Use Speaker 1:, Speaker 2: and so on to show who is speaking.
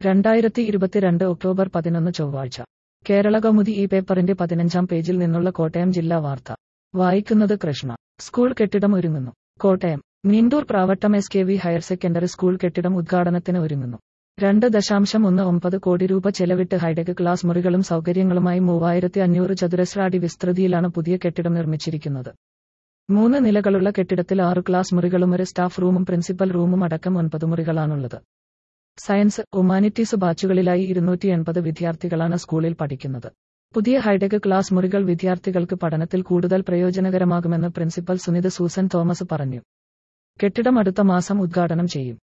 Speaker 1: രണ്ടായിരത്തി ഇരുപത്തിരണ്ട് ഒക്ടോബർ പതിനൊന്ന് ചൊവ്വാഴ്ച കേരള കൗമുദി ഈ പേപ്പറിന്റെ പതിനഞ്ചാം പേജിൽ നിന്നുള്ള കോട്ടയം ജില്ലാ വാർത്ത വായിക്കുന്നത് കൃഷ്ണ സ്കൂൾ കെട്ടിടം ഒരുങ്ങുന്നു Kottayam Neendoor Pravattom S K V higher secondary school കെട്ടിടം ഉദ്ഘാടനത്തിന് ഒരുങ്ങുന്നു രണ്ട് ദശാംശം ഒന്ന് ഒമ്പത് കോടി രൂപ ചെലവിട്ട് ഹൈടെക് ക്ലാസ് മുറികളും സൗകര്യങ്ങളുമായി മൂവായിരത്തി അഞ്ഞൂറ് ചതുരശ്ര അടി വിസ്തൃതിയിലാണ് പുതിയ കെട്ടിടം നിർമ്മിച്ചിരിക്കുന്നത് മൂന്ന് നിലകളുള്ള കെട്ടിടത്തിൽ ആറ് ക്ലാസ് മുറികളും ഒരു സ്റ്റാഫ് റൂമും പ്രിൻസിപ്പൽ റൂമും അടക്കം ഒൻപത് മുറികളാണുള്ളത് സയൻസ് ഹ്യൂമാനിറ്റീസ് ബാച്ചുകളിലായി ഇരുന്നൂറ്റി എൺപത് വിദ്യാർത്ഥികളാണ് സ്കൂളിൽ പഠിക്കുന്നത് പുതിയ ഹൈടെക് ക്ലാസ് മുറികൾ വിദ്യാർത്ഥികൾക്ക് പഠനത്തിൽ കൂടുതൽ പ്രയോജനകരമാകുമെന്ന് പ്രിൻസിപ്പൽ സുനിത് സൂസൻ തോമസ് പറഞ്ഞു കെട്ടിടം അടുത്ത മാസം ഉദ്ഘാടനം ചെയ്യും